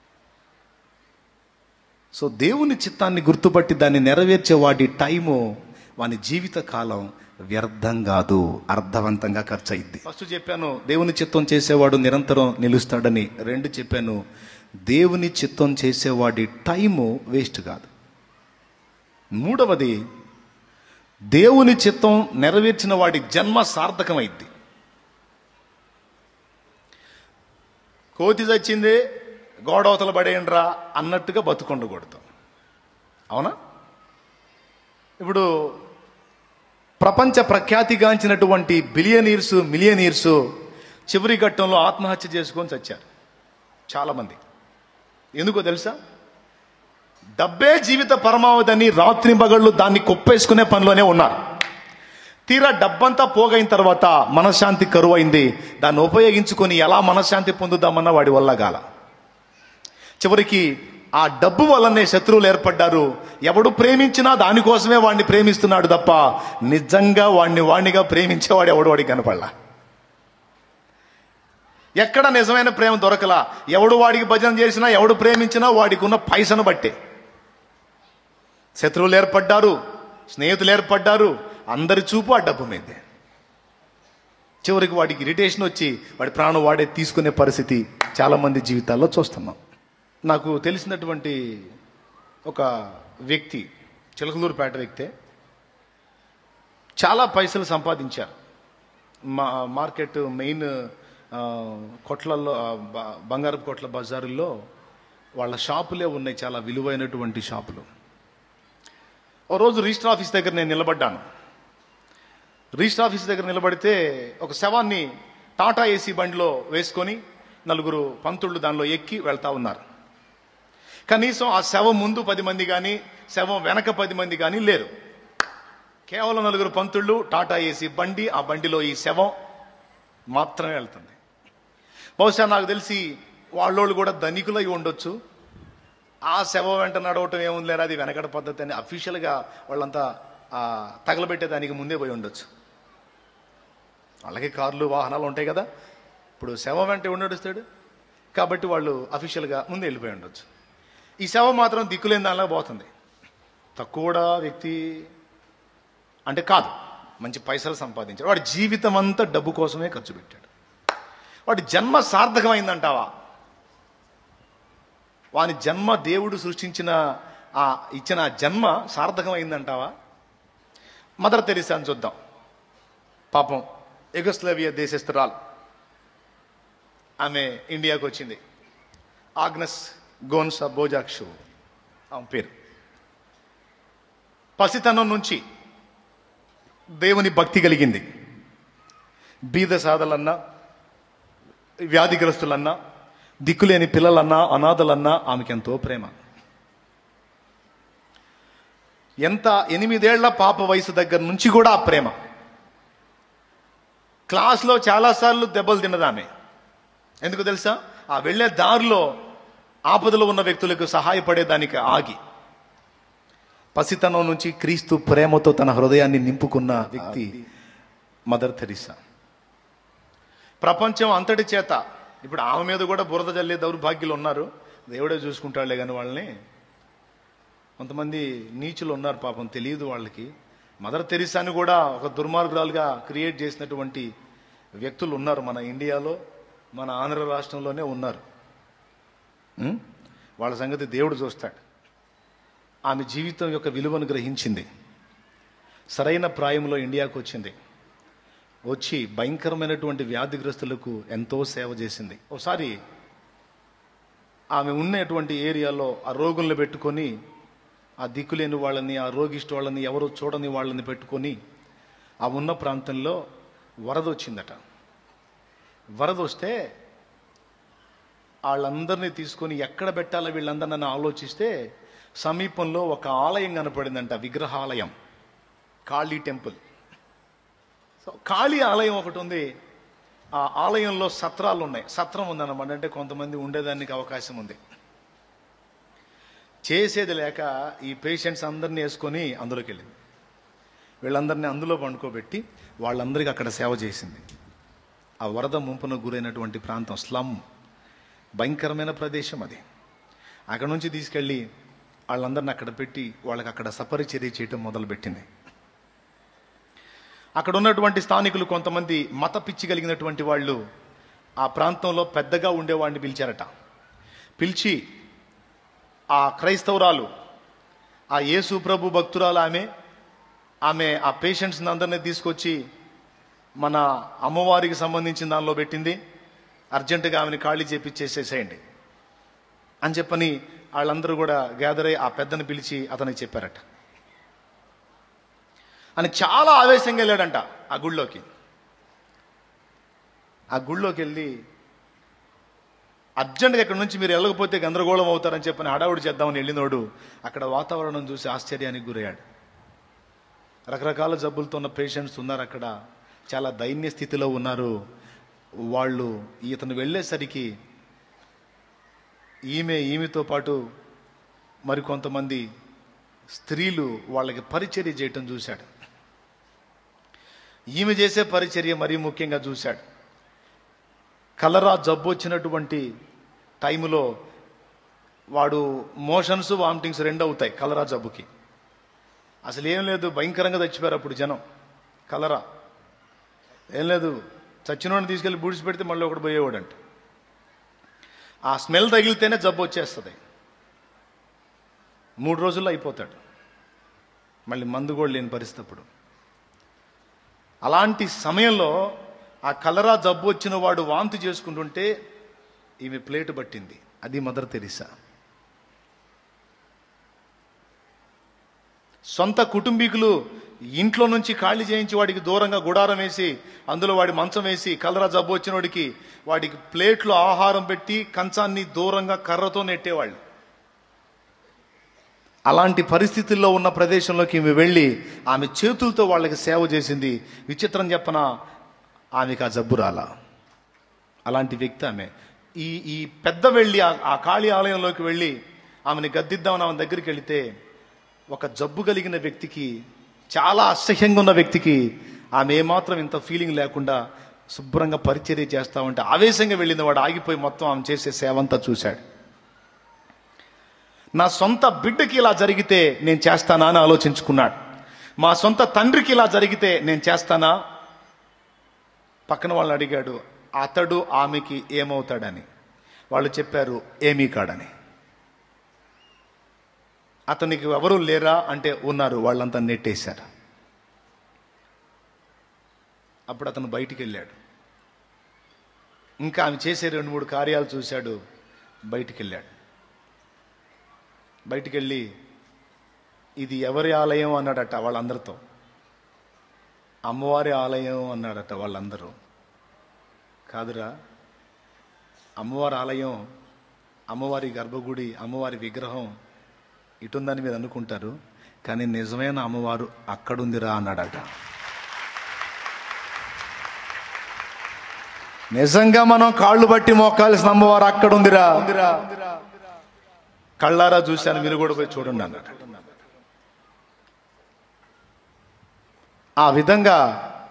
సో దేవుని చిత్తాన్ని గుర్తుపట్టి దాన్ని నెరవేర్చే వాడి టైము వాని జీవిత కాలం వ్యర్థం కాదు అర్థవంతంగా ఖర్చు అయింది ఫస్ట్ చెప్పాను దేవుని చిత్తం చేసేవాడు నిరంతరం నిలుస్తాడని రెండు చెప్పాను దేవుని చిత్తం చేసేవాడి టైము వేస్ట్ కాదు మూడవది దేవుని చిత్తం నెరవేర్చిన వాడి జన్మ సార్థకమైద్ది కోతి చచ్చింది గోడవతల పడేయండిరా అన్నట్టుగా బతుకుండకూడదు అవునా ఇప్పుడు ప్రపంచ ప్రఖ్యాతిగాంచినటువంటి బిలియనీర్స్ మిలియనీర్స్ చివరి ఘట్టంలో ఆత్మహత్య చేసుకొని చచ్చారు చాలామంది ఎందుకో తెలుసా డబ్బే జీవిత పరమావధి అని రాత్రి పగళ్ళు దాన్ని కొప్పేసుకునే పనిలోనే ఉన్నారు తీరా డబ్బంతా పోగైన తర్వాత మనశ్శాంతి కరువైంది దాన్ని ఉపయోగించుకొని ఎలా మనశ్శాంతి పొందుదామన్న వాడి వల్ల గాల చివరికి ఆ డబ్బు వల్లనే శత్రువులు ఏర్పడ్డారు ఎవడు ప్రేమించినా దానికోసమే వాడిని ప్రేమిస్తున్నాడు తప్ప నిజంగా వాడిని వాడినిగా ప్రేమించేవాడు ఎవడు వాడికి కనపడలా ఎక్కడ నిజమైన ప్రేమ దొరకలా ఎవడు వాడికి భజన చేసినా ఎవడు ప్రేమించినా వాడికి ఉన్న పైసను బట్టే శత్రువులు ఏర్పడ్డారు స్నేహితులు ఏర్పడ్డారు అందరి చూపు ఆ డబ్బు మీదే చివరికి వాడికి ఇరిటేషన్ వచ్చి వాడి ప్రాణం వాడే తీసుకునే పరిస్థితి చాలా మంది జీవితాల్లో చూస్తున్నాం నాకు తెలిసినటువంటి ఒక వ్యక్తి చిలకలూరుపేట వ్యక్తే చాలా పైసలు సంపాదించారు మా మార్కెట్ మెయిన్ ఆ, కొట్లల్లో ఆ, బ- బంగారపు కొట్ల బజారుల్లో వాళ్ళ షాపులే ఉన్నాయి చాలా విలువైనటువంటి షాపులు ఓ రోజు రిజిస్టర్ ఆఫీస్ దగ్గర నేను నిలబడ్డాను రిజిస్టర్ ఆఫీస్ దగ్గర నిలబడితే ఒక శవాన్ని టాటా ఏసీ బండిలో వేసుకొని నలుగురు పంతుళ్ళు దానిలో ఎక్కి వెళ్తా ఉన్నారు కనీసం ఆ శవం ముందు పది మంది కానీ శవం వెనక పది మంది కానీ లేరు కేవలం నలుగురు పంతుళ్ళు టాటా ఏసీ బండి ఆ బండిలో ఈ శవం మాత్రమే వెళ్తుంది బహుశా నాకు తెలిసి వాళ్ళోళ్ళు కూడా ధనికులై ఉండొచ్చు ఆ శవం వెంట నడవటం ఏముంది లేరా అది వెనకడ పద్ధతి అని అఫీషియల్గా వాళ్ళంతా ఆ, తగలబెట్టేదానికి ముందే పోయి ఉండొచ్చు వాళ్ళకి కార్లు వాహనాలు ఉంటాయి కదా ఇప్పుడు శవం వెంట ఉండడుస్తాడు కాబట్టి వాళ్ళు అఫీషియల్గా ముందే వెళ్ళిపోయి ఉండొచ్చు ఈ శవం మాత్రం దిక్కులేని దానిలా పోతుంది తక్కువ వ్యక్తి అంటే కాదు మంచి పైసలు సంపాదించాడు వాడి జీవితం అంతా డబ్బు కోసమే ఖర్చు పెట్టాడు వాడి జన్మ సార్థకమైందంటావా వాని జన్మ దేవుడు సృష్టించిన ఆ ఇచ్చిన ఆ జన్మ సార్థకమైందంటావా మదర్ తెరిసాని చూద్దాం పాపం ఎగస్లవియా దేశస్తురాలు ఆమె ఇండియాకు వచ్చింది ఆగ్నస్ గోన్సా బోజాక్షు ఆమె పేరు పసితనం నుంచి దేవుని భక్తి కలిగింది బీద సాధలన్నా వ్యాధిగ్రస్తులన్నా దిక్కులేని పిల్లలన్నా అనాథలన్నా ఆమెకెంతో ప్రేమ ఎంత ఎనిమిదేళ్ల పాప వయసు దగ్గర నుంచి కూడా ఆ ప్రేమ క్లాస్లో చాలాసార్లు దెబ్బలు తిన్నది ఆమె ఎందుకు తెలుసా ఆ వెళ్ళే దారిలో ఆపదలో ఉన్న వ్యక్తులకు సహాయపడేదానికి ఆగి పసితనం నుంచి క్రీస్తు ప్రేమతో తన హృదయాన్ని నింపుకున్న వ్యక్తి మదర్ తెరిసా ప్రపంచం అంతటి చేత ఇప్పుడు ఆమె మీద కూడా బురద జల్లే దౌర్భాగ్యులు ఉన్నారు దేవుడే చూసుకుంటాడులే కానీ వాళ్ళని కొంతమంది నీచులు ఉన్నారు పాపం తెలియదు వాళ్ళకి మదర్ తెరిసాని కూడా ఒక దుర్మార్గురాలుగా క్రియేట్ చేసినటువంటి వ్యక్తులు ఉన్నారు మన ఇండియాలో మన ఆంధ్ర రాష్ట్రంలోనే ఉన్నారు ఉం? వాళ్ళ సంగతి దేవుడు చూస్తాడు ఆమె జీవితం యొక్క విలువను గ్రహించింది సరైన ప్రాయంలో ఇండియాకు వచ్చింది వచ్చి భయంకరమైనటువంటి వ్యాధిగ్రస్తులకు ఎంతో సేవ చేసింది ఒకసారి ఆమె ఉన్నటువంటి ఏరియాలో ఆ రోగుల్ని పెట్టుకొని ఆ దిక్కులేని వాళ్ళని ఆ రోగిష్టి వాళ్ళని ఎవరు చూడని వాళ్ళని పెట్టుకొని ఆ ఉన్న ప్రాంతంలో వరద వచ్చిందట వరద వస్తే వాళ్ళందరినీ తీసుకొని ఎక్కడ పెట్టాలో వీళ్ళందరినీ ఆలోచిస్తే సమీపంలో ఒక ఆలయం కనపడిందంట విగ్రహాలయం కాళీ టెంపుల్ సో కాళీ ఆలయం ఒకటి ఉంది ఆ ఆలయంలో సత్రాలు ఉన్నాయి సత్రం ఉందన్నమాట అంటే కొంతమంది ఉండేదానికి అవకాశం ఉంది చేసేది లేక ఈ పేషెంట్స్ అందరినీ వేసుకొని అందులోకి వెళ్ళింది వీళ్ళందరినీ అందులో పండుకోబెట్టి వాళ్ళందరికీ అక్కడ సేవ చేసింది ఆ వరద ముంపున గురైనటువంటి ప్రాంతం స్లమ్ భయంకరమైన ప్రదేశం అది అక్కడ నుంచి తీసుకెళ్ళి వాళ్ళందరిని అక్కడ పెట్టి వాళ్ళకి అక్కడ సపరిచర్య చేయటం మొదలుపెట్టింది అక్కడ ఉన్నటువంటి స్థానికులు కొంతమంది మత పిచ్చి కలిగినటువంటి వాళ్ళు ఆ ప్రాంతంలో పెద్దగా ఉండేవాడిని పిలిచారట పిలిచి ఆ క్రైస్తవురాలు ఆ యేసు ప్రభు భక్తురాలు ఆమె ఆమె ఆ పేషెంట్స్ అందరినీ తీసుకొచ్చి మన అమ్మవారికి సంబంధించిన దానిలో పెట్టింది అర్జెంటుగా ఆమెని ఖాళీ చేపించేసేసేయండి అని చెప్పని వాళ్ళందరూ కూడా గ్యాదర్ అయ్యి ఆ పెద్దని పిలిచి అతనికి చెప్పారట అని చాలా ఆవేశంగా వెళ్ళాడంట ఆ గుళ్ళోకి ఆ గుళ్ళోకి వెళ్ళి అర్జెంట్గా ఇక్కడ నుంచి మీరు వెళ్ళకపోతే గందరగోళం అవుతారని చెప్పని హడావుడి చేద్దామని వెళ్ళినోడు అక్కడ వాతావరణం చూసి ఆశ్చర్యానికి గురయ్యాడు రకరకాల జబ్బులతో ఉన్న పేషెంట్స్ ఉన్నారు అక్కడ చాలా దైన్య స్థితిలో ఉన్నారు వాళ్ళు ఇతను వెళ్ళేసరికి ఈమె ఈమెతో పాటు మరికొంతమంది స్త్రీలు వాళ్ళకి పరిచర్య చేయటం చూశాడు ఈమె చేసే పరిచర్య మరీ ముఖ్యంగా చూశాడు కలరా జబ్బు వచ్చినటువంటి టైంలో వాడు మోషన్స్ వామిటింగ్స్ రెండు అవుతాయి కలరా జబ్బుకి అసలు ఏం లేదు భయంకరంగా చచ్చిపోయారు అప్పుడు జనం కలరా ఏం లేదు చచ్చినోడిని తీసుకెళ్ళి బూడిసి పెడితే మళ్ళీ ఒకటి పోయేవాడంట ఆ స్మెల్ తగిలితేనే జబ్బు వచ్చేస్తుంది మూడు రోజుల్లో అయిపోతాడు మళ్ళీ మందు కూడా లేని పరిస్థితి అప్పుడు అలాంటి సమయంలో ఆ కలరా జబ్బు వచ్చిన వాడు వాంతి చేసుకుంటుంటే ఈమె ప్లేట్ పట్టింది అది మదర్ తెరిసా సొంత కుటుంబీకులు ఇంట్లో నుంచి ఖాళీ చేయించి వాడికి దూరంగా గుడారం వేసి అందులో వాడి మంచం వేసి కలరా జబ్బు వచ్చిన వాడికి వాడికి ప్లేట్లో ఆహారం పెట్టి కంచాన్ని దూరంగా కర్రతో నెట్టేవాళ్ళు అలాంటి పరిస్థితుల్లో ఉన్న ప్రదేశంలోకి ఈమె వెళ్ళి ఆమె చేతులతో వాళ్ళకి సేవ చేసింది విచిత్రం చెప్పన ఆమెకు ఆ జబ్బు రాలా అలాంటి వ్యక్తి ఆమె ఈ ఈ పెద్ద వెళ్ళి ఆ- ఆ కాళీ ఆలయంలోకి వెళ్ళి ఆమెని గద్దిద్దామని ఆమె దగ్గరికి వెళితే ఒక జబ్బు కలిగిన వ్యక్తికి చాలా అసహ్యంగా ఉన్న వ్యక్తికి ఆమె ఏమాత్రం ఇంత ఫీలింగ్ లేకుండా శుభ్రంగా పరిచర్య చేస్తా ఉంటే ఆవేశంగా వెళ్ళింది వాడు ఆగిపోయి మొత్తం ఆమె చేసే సేవ అంతా చూశాడు నా సొంత బిడ్డకి ఇలా జరిగితే నేను చేస్తానా అని ఆలోచించుకున్నాడు మా సొంత తండ్రికి ఇలా జరిగితే నేను చేస్తానా పక్కన వాళ్ళని అడిగాడు అతడు ఆమెకి ఏమవుతాడని వాళ్ళు చెప్పారు ఏమీ కాడని అతనికి ఎవరు లేరా అంటే ఉన్నారు వాళ్ళంతా నెట్టేశారు అప్పుడు అతను బయటికి వెళ్ళాడు ఇంకా ఆమె చేసే రెండు మూడు కార్యాలు చూశాడు బయటికి వెళ్ళాడు బయటికి వెళ్ళి ఇది ఎవరి ఆలయం అన్నాడట వాళ్ళందరితో అమ్మవారి ఆలయం అన్నాడట వాళ్ళందరూ కాదురా అమ్మవారి ఆలయం అమ్మవారి గర్భగుడి అమ్మవారి విగ్రహం ఇటుందని మీరు అనుకుంటారు కానీ నిజమైన అమ్మవారు అక్కడుందిరా అన్నాడట నిజంగా మనం కాళ్ళు బట్టి మోకాల్సిన అమ్మవారు అక్కడుందిరా కళ్ళారా చూశాను మీరు కూడా పోయి చూడండి అన్నాడు ఆ విధంగా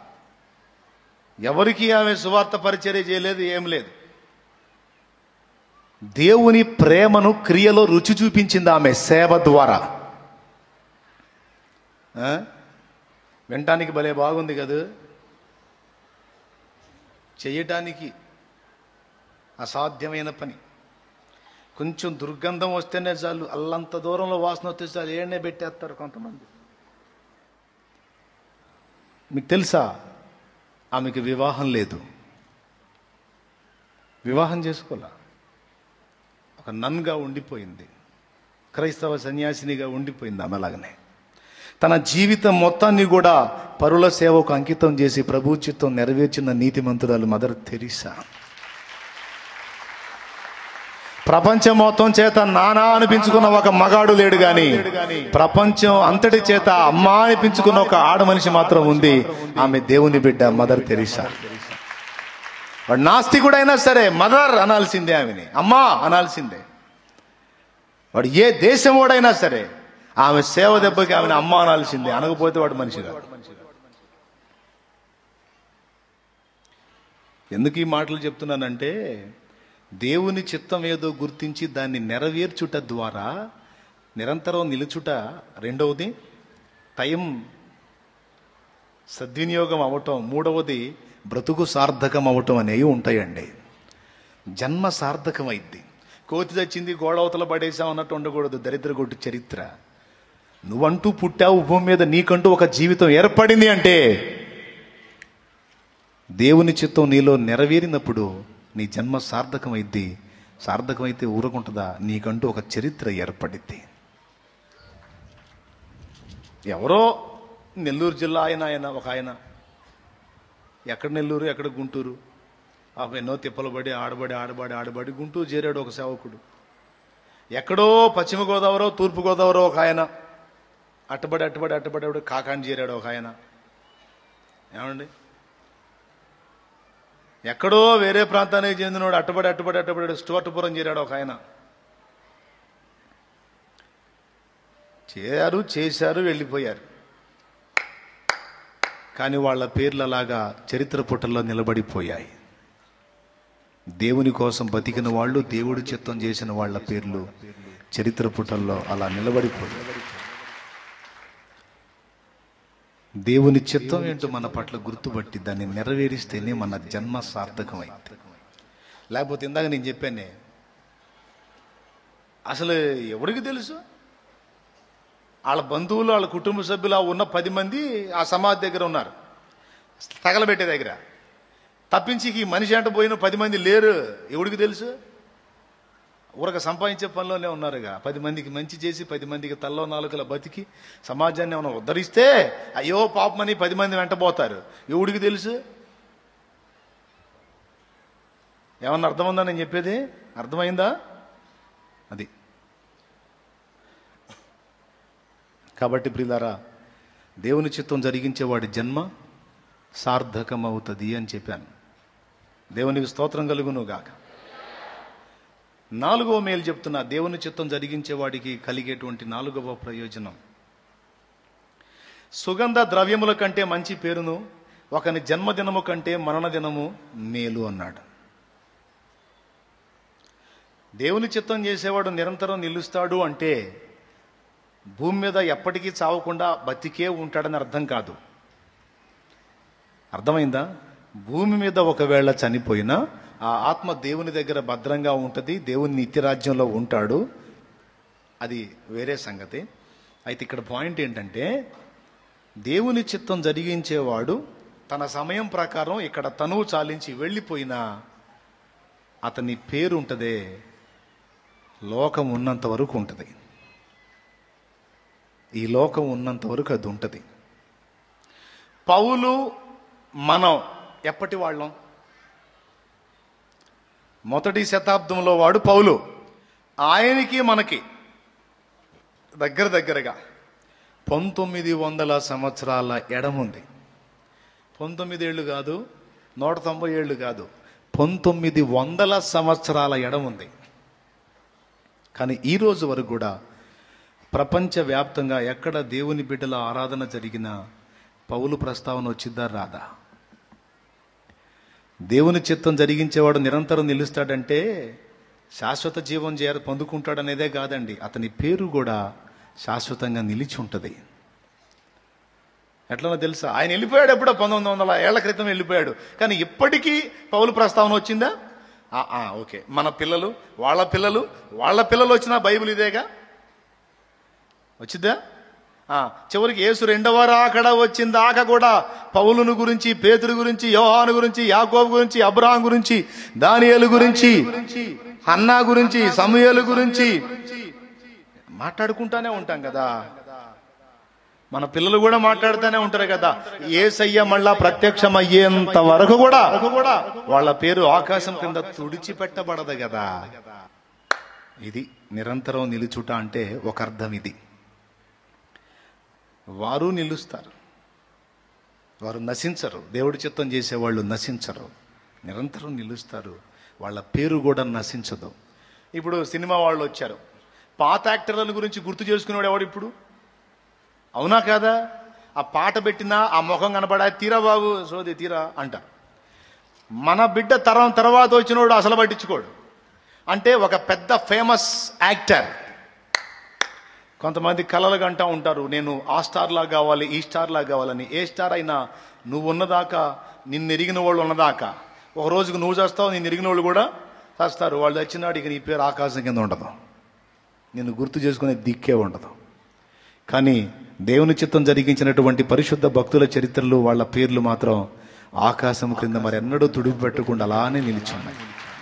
ఎవరికి ఆమె సువార్త పరిచర్య చేయలేదు ఏం లేదు దేవుని ప్రేమను క్రియలో రుచి చూపించింది ఆమె సేవ ద్వారా ఆ? వినటానికి భలే బాగుంది కదా చేయటానికి అసాధ్యమైన పని కొంచెం దుర్గంధం వస్తేనే చాలు అల్లంత దూరంలో వాసన వస్తే చాలు ఏడనే పెట్టేస్తారు కొంతమంది మీకు తెలుసా ఆమెకి వివాహం లేదు వివాహం చేసుకోలే ఒక నన్గా ఉండిపోయింది క్రైస్తవ సన్యాసినిగా ఉండిపోయింది ఆమె అలాగనే తన జీవితం మొత్తాన్ని కూడా పరుల సేవకు అంకితం చేసి ప్రభు చిత్తం నెరవేర్చిన నీతిమంతురాలు మదర్ తెరీసా ప్రపంచం మొత్తం చేత నానా అనిపించుకున్న ఒక మగాడు లేడు గాని ప్రపంచం అంతటి చేత అమ్మా అనిపించుకున్న ఒక ఆడ మనిషి మాత్రం ఉంది ఆమె దేవుని బిడ్డ మదర్ తెరీసా వాడు నాస్తికుడైనా సరే మదర్ అనాల్సిందే ఆమెని అమ్మా అనాల్సిందే వాడు ఏ దేశం వాడైనా సరే ఆమె సేవ దెబ్బకి ఆమెను అమ్మ అనాల్సిందే అనకపోతే వాడు మనిషి కాదు ఎందుకు ఈ మాటలు చెప్తున్నానంటే దేవుని చిత్తం ఏదో గుర్తించి దాన్ని నెరవేర్చుట ద్వారా నిరంతరం నిలుచుట రెండవది టైం సద్వినియోగం అవటం మూడవది బ్రతుకు సార్థకం అవటం అనేవి ఉంటాయండి జన్మ సార్థకమైద్ది కోతి చచ్చింది గోడవతల పడేసాం అన్నట్టు ఉండకూడదు దరిద్ర కొట్టు చరిత్ర నువ్వంటూ పుట్టావు భూమి మీద నీకంటూ ఒక జీవితం ఏర్పడింది అంటే దేవుని చిత్తం నీలో నెరవేరినప్పుడు నీ జన్మ సార్థకమైద్ది సార్థకమైతే ఊరకుంటుందా నీకంటూ ఒక చరిత్ర ఏర్పడిద్ది ఎవరో నెల్లూరు జిల్లా ఆయన ఆయన ఒక ఆయన ఎక్కడ నెల్లూరు ఎక్కడ గుంటూరు ఆ ఎన్నో తిప్పలు పడి ఆడబడి ఆడబడి ఆడబడి గుంటూరు చేరాడు ఒక సేవకుడు ఎక్కడో పశ్చిమ గోదావరో తూర్పు గోదావరో ఒక ఆయన అట్టబడి అట్టబడి అట్టబడి అట్టబడి కాకాని చేరాడు ఒక ఆయన ఏమండి ఎక్కడో వేరే ప్రాంతానికి చెందినవాడు అట్టబడి అట్టబడి అట్టబడి స్టువర్టపురం చేరాడు ఒక ఆయన చేరారు చేశారు వెళ్ళిపోయారు కానీ వాళ్ళ పేర్లు అలాగా చరిత్ర పుటల్లో నిలబడిపోయాయి దేవుని కోసం బతికిన వాళ్ళు దేవుడి చిత్తం చేసిన వాళ్ళ పేర్లు చరిత్ర పుటల్లో అలా నిలబడిపోయాయి దేవుని చిత్తం ఏంటో మన పట్ల గుర్తుపట్టి దాన్ని నెరవేరిస్తేనే మన జన్మ సార్థకమైంది లేకపోతే ఇందాక నేను చెప్పానే అసలు ఎవరికి తెలుసు వాళ్ళ బంధువులు వాళ్ళ కుటుంబ సభ్యులు ఆ ఉన్న పది మంది ఆ సమాధి దగ్గర ఉన్నారు తగలబెట్టే దగ్గర తప్పించి ఈ మనిషి అంట పోయిన పది మంది లేరు ఎవడికి తెలుసు ఊరక సంపాదించే పనిలోనే ఉన్నారుగా పది మందికి మంచి చేసి పది మందికి తల్లో నాలుకల బతికి సమాజాన్ని ఏమైనా ఉద్ధరిస్తే అయ్యో పాపమని పది మంది వెంటబోతారు ఎవడికి తెలుసు ఏమన్నా అర్థమైందా నేను చెప్పేది అర్థమైందా అది కాబట్టి ప్రియులారా దేవుని చిత్తం జరిగించేవాడి జన్మ సార్థకమవుతుంది అని చెప్పాను దేవునికి స్తోత్రం కలుగును గాక నాలుగవ మేలు చెప్తున్నా దేవుని చిత్తం జరిగించేవాడికి కలిగేటువంటి నాలుగవ ప్రయోజనం సుగంధ ద్రవ్యముల కంటే మంచి పేరును ఒకని జన్మదినము కంటే మరణ దినము మేలు అన్నాడు దేవుని చిత్తం చేసేవాడు నిరంతరం నిలుస్తాడు అంటే భూమి మీద ఎప్పటికీ చావకుండా బతికే ఉంటాడని అర్థం కాదు అర్థమైందా భూమి మీద ఒకవేళ చనిపోయినా ఆ ఆత్మ దేవుని దగ్గర భద్రంగా ఉంటుంది దేవుని నిత్యరాజ్యంలో ఉంటాడు అది వేరే సంగతి అయితే ఇక్కడ పాయింట్ ఏంటంటే దేవుని చిత్తం జరిగించేవాడు తన సమయం ప్రకారం ఇక్కడ తనువు చాలించి వెళ్ళిపోయినా అతని పేరు ఉంటదే లోకం ఉన్నంత వరకు ఉంటుంది ఈ లోకం ఉన్నంత వరకు అది ఉంటుంది పౌలు మనం ఎప్పటి వాళ్ళం మొదటి శతాబ్దంలో వాడు పౌలు ఆయనకి మనకి దగ్గర దగ్గరగా పంతొమ్మిది వందల సంవత్సరాల ఎడముంది పంతొమ్మిది ఏళ్ళు కాదు నూట తొంభై ఏళ్ళు కాదు పంతొమ్మిది వందల సంవత్సరాల ఎడముంది కానీ ఈ రోజు వరకు కూడా ప్రపంచవ్యాప్తంగా ఎక్కడ దేవుని బిడ్డల ఆరాధన జరిగినా పౌలు ప్రస్తావన వచ్చిద్దా రాదా దేవుని చిత్తం జరిగించేవాడు నిరంతరం నిలుస్తాడంటే శాశ్వత జీవం చేర పొందుకుంటాడనేదే కాదండి అతని పేరు కూడా శాశ్వతంగా నిలిచి ఉంటుంది ఎట్లనో తెలుసా ఆయన వెళ్ళిపోయాడు ఎప్పుడో పంతొమ్మిది వందల ఏళ్ల క్రితం వెళ్ళిపోయాడు కానీ ఇప్పటికీ పౌలు ప్రస్తావన వచ్చిందా ఆ, ఆ, ఓకే మన పిల్లలు వాళ్ళ పిల్లలు వాళ్ళ పిల్లలు వచ్చిన బైబిల్ ఇదేగా వచ్చిద్దా ఆ, చివరికి యేసు రెండవ రాకడ వచ్చిందాక కూడా పౌలును గురించి పేతురు గురించి యోహాను గురించి యాకోబు గురించి అబ్రహాం గురించి దానియేలు గురించి అన్నా గురించి సమయలు గురించి మాట్లాడుకుంటానే ఉంటాం కదా మన పిల్లలు కూడా మాట్లాడుతూనే ఉంటారు కదా ఏసయ్య మళ్ళా ప్రత్యక్షం అయ్యేంత వరకు కూడా వాళ్ళ పేరు ఆకాశం కింద తుడిచిపెట్టబడదు కదా ఇది నిరంతరం నిలుచుట అంటే ఒక అర్థం ఇది వారు నిలుస్తారు వారు నశించరు దేవుడి చిత్తం చేసేవాళ్ళు నశించరు నిరంతరం నిలుస్తారు వాళ్ళ పేరు కూడా నశించదు ఇప్పుడు సినిమా వాళ్ళు వచ్చారు పాత యాక్టర్ల గురించి గుర్తు చేసుకునేవాడు ఎవడు ఇప్పుడు అవునా కాదా ఆ పాట పెట్టినా ఆ ముఖం కనపడా తీరా బాబు సోది తీరా అంట మన బిడ్డ తరం తర్వాత వచ్చినోడు అసలు పట్టించుకోడు అంటే ఒక పెద్ద ఫేమస్ యాక్టర్ కొంతమంది కలలు గంటా ఉంటారు నేను ఆ స్టార్ లా కావాలి ఈ స్టార్ లా కావాలని ఏ స్టార్ అయినా నువ్వు ఉన్నదాకా నిన్ను ఎరిగిన వాళ్ళు ఉన్నదాకా ఒక రోజుకు నువ్వు చేస్తావు నిన్ను ఎరిగిన వాళ్ళు కూడా చేస్తారు వాళ్ళు వచ్చినాడు ఇక నీ పేరు ఆకాశం కింద ఉండదు నిన్ను గుర్తు చేసుకునే దిక్కే ఉండదు కానీ దేవుని చిత్తం జరిగించినటువంటి పరిశుద్ధ భక్తుల చరిత్రలు వాళ్ళ పేర్లు మాత్రం ఆకాశం క్రింద మరి ఎన్నడూ తుడిపి పెట్టకుండా అలానే నిలిచున్నాయి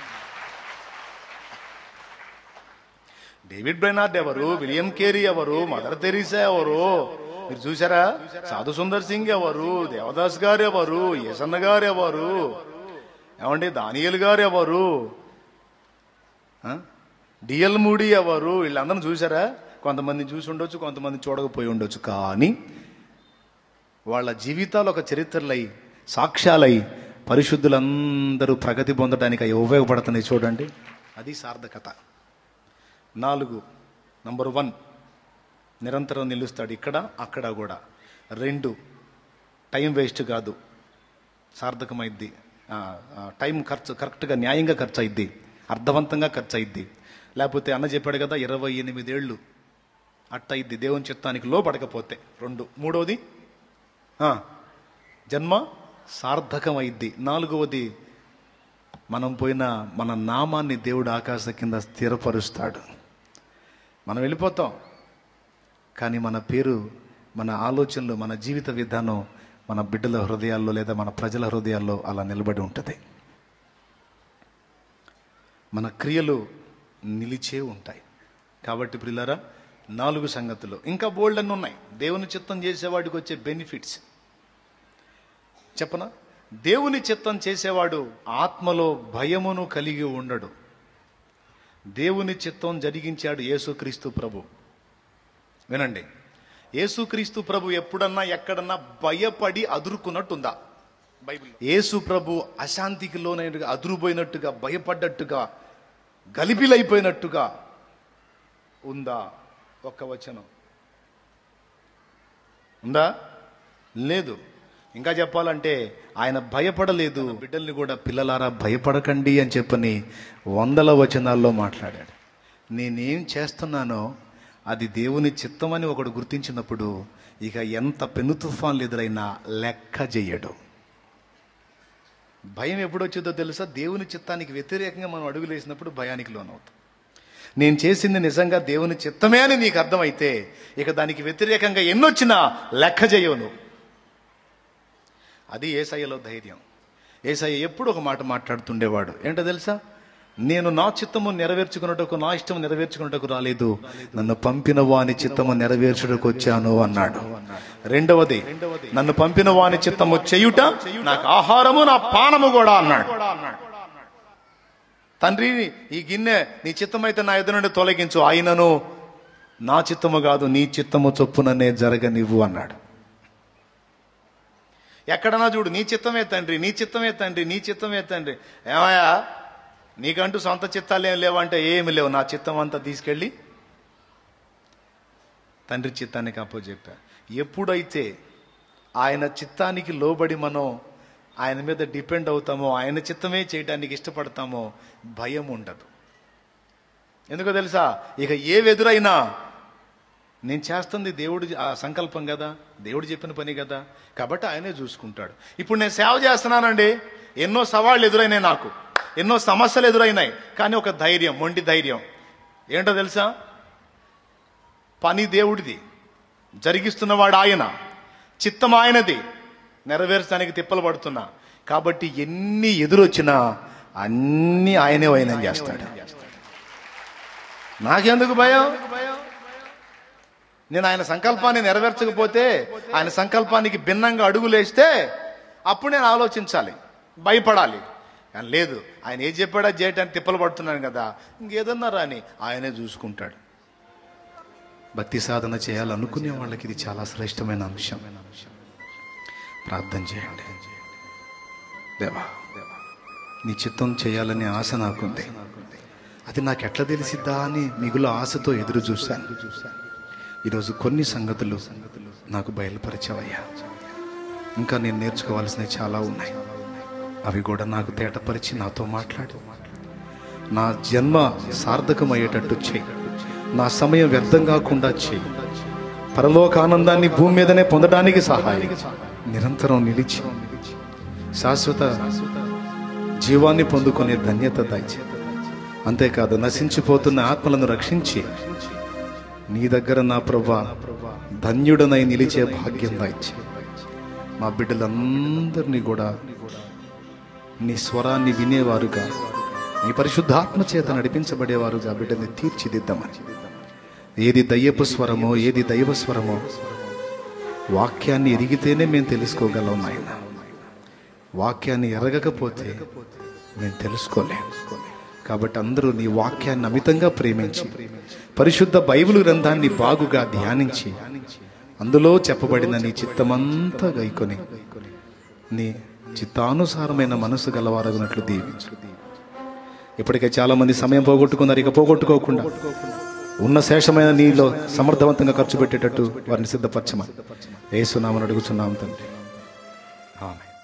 డేవిడ్ బ్రైనార్డ్ ఎవరు విలియం కేరీ ఎవరు మదర్ తెరీసా ఎవరు మీరు చూసారా సాధు సుందర్ సింగ్ ఎవరు దేవదాస్ గారు ఎవరు యేసన్న గారు ఎవరు ఏమండి దానియల్ గారు ఎవరు ఆ? డిఎల్ మూడి ఎవరు వీళ్ళందరూ చూసారా కొంతమంది చూసి ఉండొచ్చు కొంతమంది చూడకపోయి ఉండొచ్చు కానీ వాళ్ళ జీవితాలు ఒక చరిత్రలై సాక్ష్యాలై పరిశుద్ధులందరూ ప్రగతి పొందడానికి అవి ఉపయోగపడుతున్నాయి చూడండి అది సార్థకత నాలుగు నంబర్ వన్ నిరంతరం నిలుస్తాడు ఇక్కడ అక్కడ కూడా రెండు టైం వేస్ట్ కాదు సార్థకమైద్ది ఆ, ఆ, టైం ఖర్చు కరెక్ట్గా న్యాయంగా ఖర్చు అయిద్ది అర్థవంతంగా ఖర్చు అయిద్ది లేకపోతే అన్న చెప్పాడు కదా ఇరవై ఎనిమిదేళ్ళు అట్ట అయిద్ది దేవుని చిత్తానికి లోపడకపోతే రెండు మూడవది ఆ, జన్మ సార్థకమైద్ది నాలుగవది మనం పోయిన మన నామాన్ని దేవుడు ఆకాశ కింద స్థిరపరుస్తాడు మనం వెళ్ళిపోతాం కానీ మన పేరు మన ఆలోచనలు మన జీవిత విధానం మన బిడ్డల హృదయాల్లో లేదా మన ప్రజల హృదయాల్లో అలా నిలబడి ఉంటుంది మన క్రియలు నిలిచే ఉంటాయి కాబట్టి ప్రిల్లరా నాలుగు సంగతులు ఇంకా బోల్డ్ అన్ని ఉన్నాయి దేవుని చిత్తం చేసేవాడికి వచ్చే బెనిఫిట్స్ చెప్పనా దేవుని చిత్తం చేసేవాడు ఆత్మలో భయమును కలిగి ఉండడు దేవుని చిత్తం జరిగించాడు యేసుక్రీస్తు ప్రభు వినండి యేసుక్రీస్తు ప్రభు ఎప్పుడన్నా ఎక్కడన్నా భయపడి అదురుకున్నట్టుందా బైబిల్ యేసు ప్రభు అశాంతికి లోనైనట్టుగా అదురుపోయినట్టుగా భయపడ్డట్టుగా గలిబిలైపోయినట్టుగా ఉందా ఒక్క వచనం ఉందా లేదు ఇంకా చెప్పాలంటే ఆయన భయపడలేదు బిడ్డల్ని కూడా పిల్లలారా భయపడకండి అని చెప్పని వందల వచనాల్లో మాట్లాడాడు నేనేం చేస్తున్నానో అది దేవుని చిత్తమని ఒకడు గుర్తించినప్పుడు ఇక ఎంత పెను తుఫాన్లు ఎదురైనా లెక్క చెయ్యడు భయం ఎప్పుడు వచ్చేదో తెలుసా దేవుని చిత్తానికి వ్యతిరేకంగా మనం అడుగులేసినప్పుడు భయానికి లోనవుతాం నేను చేసింది నిజంగా దేవుని చిత్తమే అని నీకు అర్థమైతే ఇక దానికి వ్యతిరేకంగా ఎన్నొచ్చినా లెక్క చేయవు నువ్వు అది ఏసయ్యలో ధైర్యం ఏసయ్య ఎప్పుడు ఒక మాట మాట్లాడుతుండేవాడు ఏంటో తెలుసా నేను నా చిత్తము నెరవేర్చుకున్నటకు నా ఇష్టం నెరవేర్చుకున్నటకు రాలేదు నన్ను పంపిన వాని చిత్తము నెరవేర్చుటకు వచ్చాను అన్నాడు రెండవది నన్ను పంపిన వాని చిత్తము చేయుట నాకు ఆహారము నా పానము కూడా అన్నాడు తండ్రి ఈ గిన్నె నీ చిత్తమైతే నా ఎదురు నుండి తొలగించు ఆయనను నా చిత్తము కాదు నీ చిత్తము చొప్పుననే జరగనివ్వు అన్నాడు ఎక్కడన్నా చూడు నీ చిత్తమే తండ్రి నీ చిత్తమే తండ్రి నీ చిత్తమే తండ్రి ఏమయ్యా నీకంటూ సొంత చిత్తాలు ఏం లేవంటే ఏమి లేవు నా చిత్తం అంతా తీసుకెళ్ళి తండ్రి చిత్తానికి అప్పో చెప్పా ఎప్పుడైతే ఆయన చిత్తానికి లోబడి మనం ఆయన మీద డిపెండ్ అవుతామో ఆయన చిత్తమే చేయడానికి ఇష్టపడతామో భయం ఉండదు ఎందుకో తెలుసా ఇక ఏ ఎదురైనా నేను చేస్తుంది దేవుడు ఆ సంకల్పం కదా దేవుడు చెప్పిన పని కదా కాబట్టి ఆయనే చూసుకుంటాడు ఇప్పుడు నేను సేవ చేస్తున్నానండి ఎన్నో సవాళ్ళు ఎదురైనాయి నాకు ఎన్నో సమస్యలు ఎదురైనాయి కానీ ఒక ధైర్యం మొండి ధైర్యం ఏంటో తెలుసా పని దేవుడిది జరిగిస్తున్నవాడు ఆయన చిత్తం ఆయనది నెరవేర్చడానికి తిప్పలు పడుతున్నా కాబట్టి ఎన్ని ఎదురొచ్చినా అన్ని ఆయనే వైనం చేస్తాడు నాకెందుకు భయం నేను ఆయన సంకల్పాన్ని నెరవేర్చకపోతే ఆయన సంకల్పానికి భిన్నంగా అడుగులేస్తే అప్పుడు నేను ఆలోచించాలి భయపడాలి కానీ లేదు ఆయన ఏం చెప్పాడో అది చేయడానికి తిప్పలు పడుతున్నాను కదా ఇంకేదన్నా రాని ఆయనే చూసుకుంటాడు భక్తి సాధన చేయాలనుకునే వాళ్ళకి ఇది చాలా శ్రేష్టమైన అంశం ప్రార్థన చేయండి దేవా నీ చిత్తం చేయాలనే ఆశ నాకుంది అది నాకు ఎట్లా తెలిసిద్దా అని మిగులు ఆశతో ఎదురు చూశాను ఈరోజు కొన్ని సంగతులు నాకు బయలుపరిచావయ్యా ఇంకా నేను నేర్చుకోవాల్సినవి చాలా ఉన్నాయి అవి కూడా నాకు తేటపరిచి నాతో మాట్లాడు నా జన్మ సార్థకమయ్యేటట్టు చేయి నా సమయం వ్యర్థం కాకుండా చేయి పరలోక ఆనందాన్ని భూమి మీదనే పొందడానికి సహాయం నిరంతరం నిలిచి శాశ్వత జీవాన్ని పొందుకునే ధన్యత దయచే అంతేకాదు నశించిపోతున్న ఆత్మలను రక్షించి నీ దగ్గర నా ప్రభా ధన్యుడనై నిలిచే భాగ్యం దాయిచ్చి మా బిడ్డలందరినీ కూడా నీ స్వరాన్ని వినేవారుగా నీ పరిశుద్ధాత్మ చేత నడిపించబడేవారుగా బిడ్డని తీర్చిదిద్దామని ఏది దయ్యపు స్వరమో ఏది దైవ స్వరమో వాక్యాన్ని ఎరిగితేనే మేము తెలుసుకోగలం నాయన వాక్యాన్ని ఎరగకపోతే మేము తెలుసుకోలేం కాబట్టి అందరూ నీ వాక్యాన్ని అమితంగా ప్రేమించి పరిశుద్ధ బైబిల్ గ్రంథాన్ని బాగుగా ధ్యానించి అందులో చెప్పబడిన నీ చిత్తమంతా గైకొని నీ చిత్తానుసారమైన మనసు గలవారగినట్లు దీవించు ఇప్పటికే చాలా మంది సమయం పోగొట్టుకున్నారు ఇక పోగొట్టుకోకుండా ఉన్న శేషమైన నీలో సమర్థవంతంగా ఖర్చు పెట్టేటట్టు వారిని సిద్ధపరచమని ఏసునామని అడుగుచున్నాం తండ్రి ఆమె